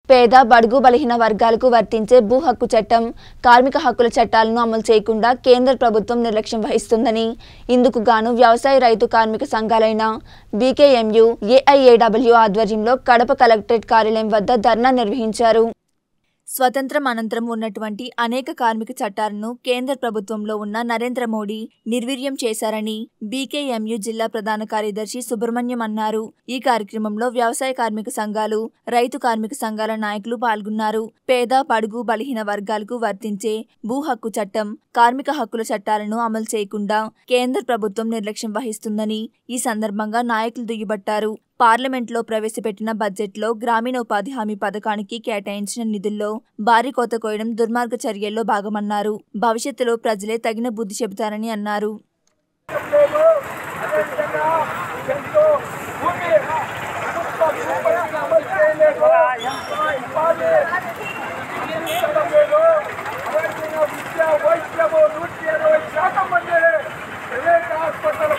పేద బడుగు బలహీన వర్గాలకు వర్తించే భూ హక్కు చట్టం కార్మిక హక్కుల చట్టాలను అమలు చేయకుండా కేంద్ర ప్రభుత్వం నిర్లక్ష్యం వహిస్తుందని ఇందుకు గాను వ్యవసాయ రైతు కార్మిక సంఘాలైన బీకేఎంయు ఏఐఏడబ్ల్యూ ఆధ్వర్యంలో కడప కలెక్టరేట్ కార్యాలయం వద్ద ధర్నా నిర్వహించారు స్వతంత్రం అనంతరం ఉన్నటువంటి అనేక కార్మిక చట్టాలను కేంద్ర ప్రభుత్వంలో ఉన్న నరేంద్ర మోడీ నిర్వీర్యం చేశారని బీకేఎంయు జిల్లా ప్రధాన కార్యదర్శి సుబ్రహ్మణ్యం అన్నారు ఈ కార్యక్రమంలో వ్యవసాయ కార్మిక సంఘాలు రైతు కార్మిక సంఘాల నాయకులు పాల్గొన్నారు పేద పడుగు బలహీన వర్గాలకు వర్తించే భూ హక్కు చట్టం కార్మిక హక్కుల చట్టాలను అమలు చేయకుండా కేంద్ర ప్రభుత్వం నిర్లక్ష్యం వహిస్తుందని ఈ సందర్భంగా నాయకులు దుయ్యబట్టారు పార్లమెంట్లో ప్రవేశపెట్టిన బడ్జెట్లో గ్రామీణ ఉపాధి హామీ పథకానికి కేటాయించిన నిధుల్లో భారీ కోత కోయడం దుర్మార్గ చర్యల్లో భాగమన్నారు భవిష్యత్తులో ప్రజలే తగిన బుద్ధి చెబుతారని అన్నారు లేదు అదేవిధంగా ఎంతో భూమి ప్రభుత్వ భూపరిని అమలు చేయలేదు ఉపాధి అందించడం లేదు అదేవిధంగా విద్య వైద్యము నూటి ఇరవై శాతం మంది ప్రైవేట్ హాస్పిటల్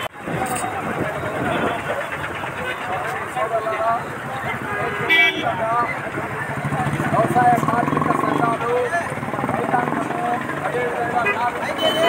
వ్యవసాయ కార్మిక సంఘాలు రైతాంగము అదేవిధంగా కార్మికులు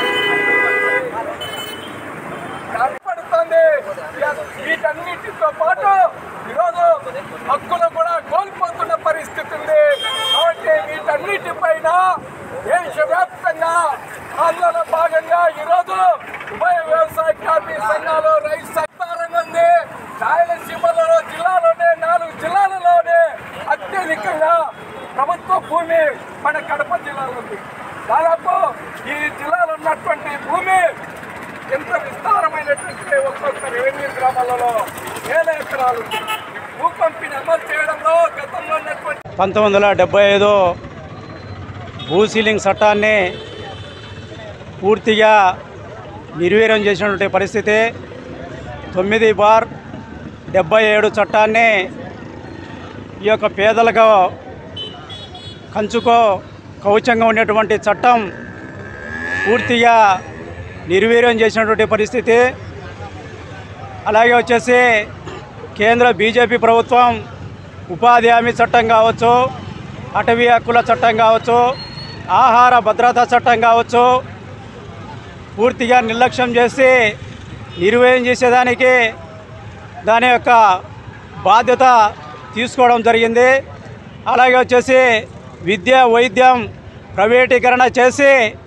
ఏర్పడుతుంది వీటన్నిటితో పాటు ఈరోజు హక్కులు కూడా కోల్పోతున్న పరిస్థితి ఉంది కాబట్టి వీటన్నిటిపైన దేశవ్యాప్తంగా ఆందోళన భాగంగా ఈరోజు ఉభయ వ్యవసాయ కార్మిక సంఘాలు రైతు సహకారంగా ఉంది రాయలసీమలో జిల్లాలోనే నాలుగు జిల్లాలలోనే అత్యధికంగా ప్రభుత్వ భూమి మన కడప జిల్లాలో ఉంది దాదాపు ఈ జిల్లాలో ఉన్నటువంటి భూమి ఎంత విస్తారమైనటువంటి ఒక్కొక్క రెవెన్యూ గ్రామాలలో వేల ఎకరాలు ఉంది. భూ పంపిణీ అమలు చేయడంలో గతంలో ఉన్నటువంటి పంతొమ్మిది వందల డెబ్బై ఐదు భూ సీలింగ్ చట్టాన్ని పూర్తిగా నిర్వీర్యం చేసినటువంటి పరిస్థితి తొమ్మిది బార్ డెబ్బై ఏడు చట్టాన్ని ఈ యొక్క పేదలకు కంచుకో కవచంగా ఉండేటువంటి చట్టం పూర్తిగా నిర్వీర్యం చేసినటువంటి పరిస్థితి అలాగే వచ్చేసి కేంద్ర బీజేపీ ప్రభుత్వం ఉపాధి హామీ చట్టం కావచ్చు అటవీ హక్కుల చట్టం కావచ్చు ఆహార భద్రతా చట్టం కావచ్చు పూర్తిగా నిర్లక్ష్యం చేసి నిర్వహణ చేసేదానికి దాని యొక్క బాధ్యత తీసుకోవడం జరిగింది అలాగే వచ్చేసి విద్య వైద్యం ప్రైవేటీకరణ చేసి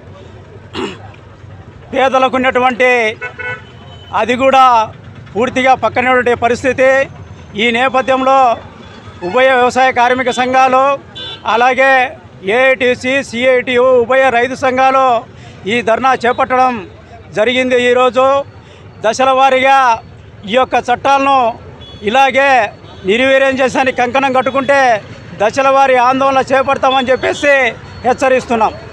పేదలకు ఉన్నటువంటి అది కూడా పూర్తిగా పక్కనటువంటి పరిస్థితి ఈ నేపథ్యంలో ఉభయ వ్యవసాయ కార్మిక సంఘాలు అలాగే ఏఐటిసి సిఐటియు ఉభయ రైతు సంఘాలు ఈ ధర్నా చేపట్టడం జరిగింది ఈరోజు దశల వారీగా ఈ యొక్క చట్టాలను ఇలాగే నిర్వీర్యం చేసానికి కంకణం కట్టుకుంటే దశల వారీ ఆందోళన చేపడతామని చెప్పేసి హెచ్చరిస్తున్నాం